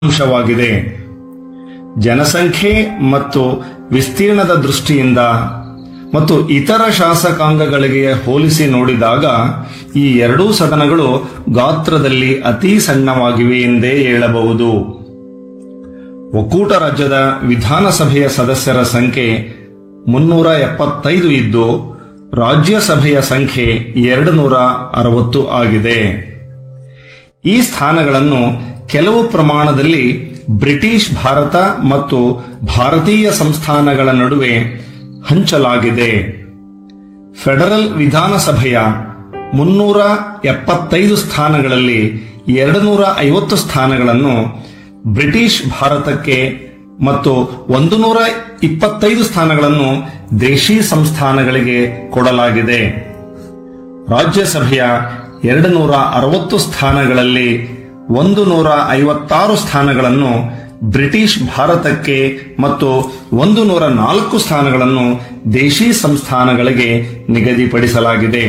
ಅಂಶವಾಗಿದೆ ಜನಸಂಖ್ಯೆ ಮತ್ತು ವಿಸ್ತೀರ್ಣದ ದೃಷ್ಟಿಯಿಂದ ಮತ್ತು ಇತರ ಶಾಸಕಾಂಗಗಳಿಗೆ ಹೋಲಿಸಿ ನೋಡಿದಾಗ ಈ ಎರಡೂ ಸದನಗಳು ಗಾತ್ರದಲ್ಲಿ ಅತಿ ಸಣ್ಣವಾಗಿವೆ ಎಂದೇ ಹೇಳಬಹುದು ಒಕ್ಕೂಟ ರಾಜ್ಯದ ವಿಧಾನಸಭೆಯ ಸದಸ್ಯರ ಸಂಖ್ಯೆ ಮುನ್ನೂರ ಎಪ್ಪತ್ತೈದು ಇದ್ದು ರಾಜ್ಯಸಭೆಯ ಸಂಖ್ಯೆ ಎರಡು ನೂರ ಅರವತ್ತು ಆಗಿದೆ ಈ ಸ್ಥಾನಗಳನ್ನು ಕೆಲವು ಪ್ರಮಾಣದಲ್ಲಿ ಬ್ರಿಟಿಷ್ ಭಾರತ ಮತ್ತು ಭಾರತೀಯ ಸಂಸ್ಥಾನಗಳ ನಡುವೆ ಹಂಚಲಾಗಿದೆ ಫೆಡರಲ್ ವಿಧಾನಸಭೆಯ ಮುನ್ನೂರ ಎಪ್ಪತ್ತೈದು ಸ್ಥಾನಗಳಲ್ಲಿ ಎರಡು ನೂರ ಐವತ್ತು ಸ್ಥಾನಗಳನ್ನು ಬ್ರಿಟಿಷ್ ಭಾರತಕ್ಕೆ ಮತ್ತು ಒಂದು ನೂರ ಇಪ್ಪತ್ತೈದು ಸ್ಥಾನಗಳನ್ನು ದೇಶಿ ಸಂಸ್ಥಾನಗಳಿಗೆ ಕೊಡಲಾಗಿದೆ ರಾಜ್ಯಸಭೆಯ ಎರಡು ನೂರ ಅರವತ್ತು ಸ್ಥಾನಗಳಲ್ಲಿ ಒಂದು ನೂರ ಐವತ್ತಾರು ಸ್ಥಾನಗಳನ್ನು ಬ್ರಿಟಿಷ್ ಭಾರತಕ್ಕೆ ಮತ್ತು ಒಂದು ನೂರ ನಾಲ್ಕು ಸ್ಥಾನಗಳನ್ನು ದೇಶಿ ಸಂಸ್ಥಾನಗಳಿಗೆ ನಿಗದಿಪಡಿಸಲಾಗಿದೆ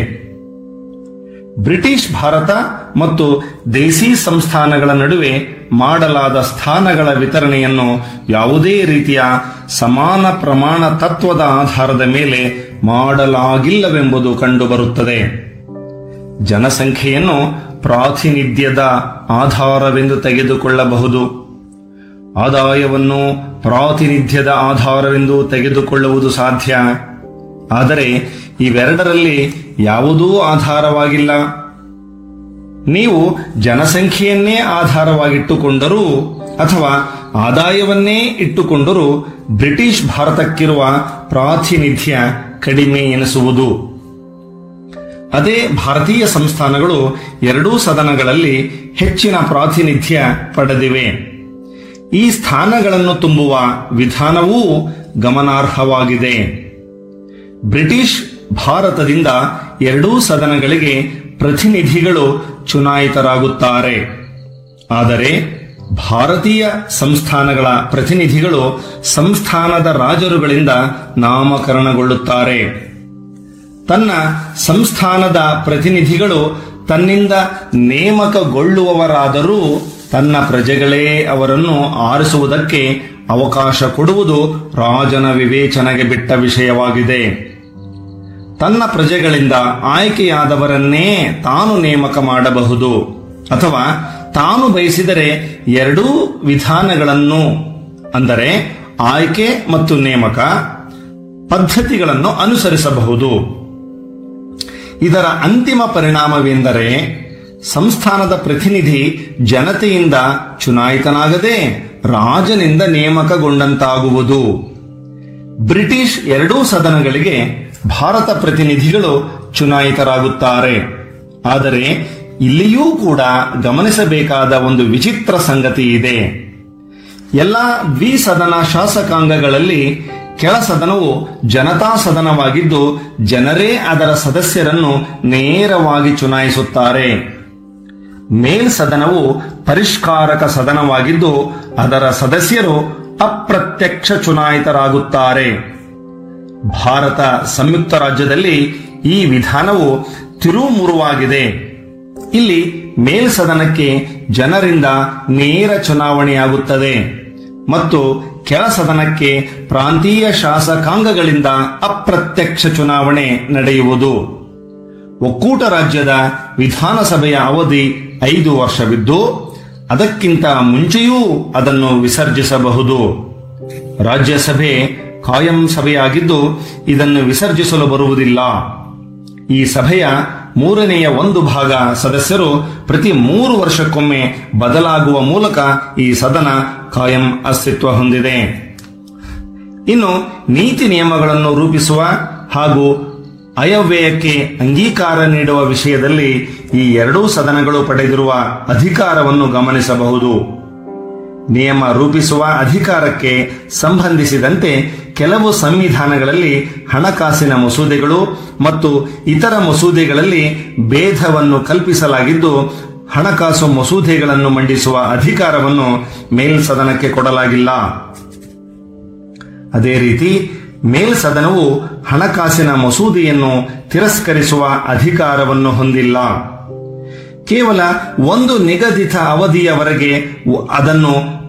ಬ್ರಿಟಿಷ್ ಭಾರತ ಮತ್ತು ದೇಸಿ ಸಂಸ್ಥಾನಗಳ ನಡುವೆ ಮಾಡಲಾದ ಸ್ಥಾನಗಳ ವಿತರಣೆಯನ್ನು ಯಾವುದೇ ರೀತಿಯ ಸಮಾನ ಪ್ರಮಾಣ ತತ್ವದ ಆಧಾರದ ಮೇಲೆ ಮಾಡಲಾಗಿಲ್ಲವೆಂಬುದು ಕಂಡುಬರುತ್ತದೆ ಜನಸಂಖ್ಯೆಯನ್ನು ಪ್ರಾತಿನಿಧ್ಯದ ಆಧಾರವೆಂದು ತೆಗೆದುಕೊಳ್ಳಬಹುದು ಆದಾಯವನ್ನು ಪ್ರಾತಿನಿಧ್ಯದ ಆಧಾರವೆಂದು ತೆಗೆದುಕೊಳ್ಳುವುದು ಸಾಧ್ಯ ಆದರೆ ಇವೆರಡರಲ್ಲಿ ಯಾವುದೂ ಆಧಾರವಾಗಿಲ್ಲ ನೀವು ಜನಸಂಖ್ಯೆಯನ್ನೇ ಆಧಾರವಾಗಿಟ್ಟುಕೊಂಡರೂ ಅಥವಾ ಆದಾಯವನ್ನೇ ಇಟ್ಟುಕೊಂಡರೂ ಬ್ರಿಟಿಷ್ ಭಾರತಕ್ಕಿರುವ ಪ್ರಾತಿನಿಧ್ಯ ಕಡಿಮೆ ಎನಿಸುವುದು ಅದೇ ಭಾರತೀಯ ಸಂಸ್ಥಾನಗಳು ಎರಡೂ ಸದನಗಳಲ್ಲಿ ಹೆಚ್ಚಿನ ಪ್ರಾತಿನಿಧ್ಯ ಪಡೆದಿವೆ ಈ ಸ್ಥಾನಗಳನ್ನು ತುಂಬುವ ವಿಧಾನವೂ ಗಮನಾರ್ಹವಾಗಿದೆ ಬ್ರಿಟಿಷ್ ಭಾರತದಿಂದ ಎರಡೂ ಸದನಗಳಿಗೆ ಪ್ರತಿನಿಧಿಗಳು ಚುನಾಯಿತರಾಗುತ್ತಾರೆ ಆದರೆ ಭಾರತೀಯ ಸಂಸ್ಥಾನಗಳ ಪ್ರತಿನಿಧಿಗಳು ಸಂಸ್ಥಾನದ ರಾಜರುಗಳಿಂದ ನಾಮಕರಣಗೊಳ್ಳುತ್ತಾರೆ ತನ್ನ ಸಂಸ್ಥಾನದ ಪ್ರತಿನಿಧಿಗಳು ತನ್ನಿಂದ ನೇಮಕಗೊಳ್ಳುವವರಾದರೂ ತನ್ನ ಪ್ರಜೆಗಳೇ ಅವರನ್ನು ಆರಿಸುವುದಕ್ಕೆ ಅವಕಾಶ ಕೊಡುವುದು ರಾಜನ ವಿವೇಚನೆಗೆ ಬಿಟ್ಟ ವಿಷಯವಾಗಿದೆ ತನ್ನ ಪ್ರಜೆಗಳಿಂದ ಆಯ್ಕೆಯಾದವರನ್ನೇ ತಾನು ನೇಮಕ ಮಾಡಬಹುದು ಅಥವಾ ತಾನು ಬಯಸಿದರೆ ಎರಡೂ ವಿಧಾನಗಳನ್ನು ಅಂದರೆ ಆಯ್ಕೆ ಮತ್ತು ನೇಮಕ ಪದ್ಧತಿಗಳನ್ನು ಅನುಸರಿಸಬಹುದು ಇದರ ಅಂತಿಮ ಪರಿಣಾಮವೆಂದರೆ ಸಂಸ್ಥಾನದ ಪ್ರತಿನಿಧಿ ಜನತೆಯಿಂದ ಚುನಾಯಿತನಾಗದೆ ರಾಜನಿಂದ ನೇಮಕಗೊಂಡಂತಾಗುವುದು ಬ್ರಿಟಿಷ್ ಎರಡೂ ಸದನಗಳಿಗೆ ಭಾರತ ಪ್ರತಿನಿಧಿಗಳು ಚುನಾಯಿತರಾಗುತ್ತಾರೆ ಆದರೆ ಇಲ್ಲಿಯೂ ಕೂಡ ಗಮನಿಸಬೇಕಾದ ಒಂದು ವಿಚಿತ್ರ ಸಂಗತಿ ಇದೆ ಎಲ್ಲ ದ್ವಿಸದನ ಶಾಸಕಾಂಗಗಳಲ್ಲಿ ಕೆಳ ಸದನವು ಜನತಾ ಸದನವಾಗಿದ್ದು ಜನರೇ ಅದರ ಸದಸ್ಯರನ್ನು ನೇರವಾಗಿ ಚುನಾಯಿಸುತ್ತಾರೆ ಮೇಲ್ ಸದನವು ಪರಿಷ್ಕಾರಕ ಸದನವಾಗಿದ್ದು ಅದರ ಸದಸ್ಯರು ಅಪ್ರತ್ಯಕ್ಷ ಚುನಾಯಿತರಾಗುತ್ತಾರೆ ಭಾರತ ಸಂಯುಕ್ತ ರಾಜ್ಯದಲ್ಲಿ ಈ ವಿಧಾನವು ತಿರುಮುರುವಾಗಿದೆ ಇಲ್ಲಿ ಮೇಲ್ಸದನಕ್ಕೆ ಜನರಿಂದ ನೇರ ಚುನಾವಣೆಯಾಗುತ್ತದೆ ಮತ್ತು ಕೆಳ ಸದನಕ್ಕೆ ಪ್ರಾಂತೀಯ ಶಾಸಕಾಂಗಗಳಿಂದ ಅಪ್ರತ್ಯಕ್ಷ ಚುನಾವಣೆ ನಡೆಯುವುದು ಒಕ್ಕೂಟ ರಾಜ್ಯದ ವಿಧಾನಸಭೆಯ ಅವಧಿ ಐದು ವರ್ಷವಿದ್ದು ಅದಕ್ಕಿಂತ ಮುಂಚೆಯೂ ಅದನ್ನು ವಿಸರ್ಜಿಸಬಹುದು ರಾಜ್ಯಸಭೆ ಕಾಯಂ ಸಭೆಯಾಗಿದ್ದು ಇದನ್ನು ವಿಸರ್ಜಿಸಲು ಬರುವುದಿಲ್ಲ ಈ ಸಭೆಯ ಮೂರನೆಯ ಒಂದು ಭಾಗ ಸದಸ್ಯರು ಪ್ರತಿ ಮೂರು ವರ್ಷಕ್ಕೊಮ್ಮೆ ಬದಲಾಗುವ ಮೂಲಕ ಈ ಸದನ ಕಾಯಂ ಅಸ್ತಿತ್ವ ಹೊಂದಿದೆ ಇನ್ನು ನೀತಿ ನಿಯಮಗಳನ್ನು ರೂಪಿಸುವ ಹಾಗೂ ಅಯವ್ಯಯಕ್ಕೆ ಅಂಗೀಕಾರ ನೀಡುವ ವಿಷಯದಲ್ಲಿ ಈ ಎರಡೂ ಸದನಗಳು ಪಡೆದಿರುವ ಅಧಿಕಾರವನ್ನು ಗಮನಿಸಬಹುದು ನಿಯಮ ರೂಪಿಸುವ ಅಧಿಕಾರಕ್ಕೆ ಸಂಬಂಧಿಸಿದಂತೆ ಕೆಲವು ಸಂವಿಧಾನಗಳಲ್ಲಿ ಹಣಕಾಸಿನ ಮಸೂದೆಗಳು ಮತ್ತು ಇತರ ಮಸೂದೆಗಳಲ್ಲಿ ಭೇದವನ್ನು ಕಲ್ಪಿಸಲಾಗಿದ್ದು ಹಣಕಾಸು ಮಸೂದೆಗಳನ್ನು ಮಂಡಿಸುವ ಅಧಿಕಾರವನ್ನು ಮೇಲ್ಸದನಕ್ಕೆ ಕೊಡಲಾಗಿಲ್ಲ ಅದೇ ರೀತಿ ಮೇಲ್ಸದನವು ಹಣಕಾಸಿನ ಮಸೂದೆಯನ್ನು ತಿರಸ್ಕರಿಸುವ ಅಧಿಕಾರವನ್ನು ಹೊಂದಿಲ್ಲ ಕೇವಲ ಒಂದು ನಿಗದಿತ ಅವಧಿಯವರೆಗೆ ಅದನ್ನು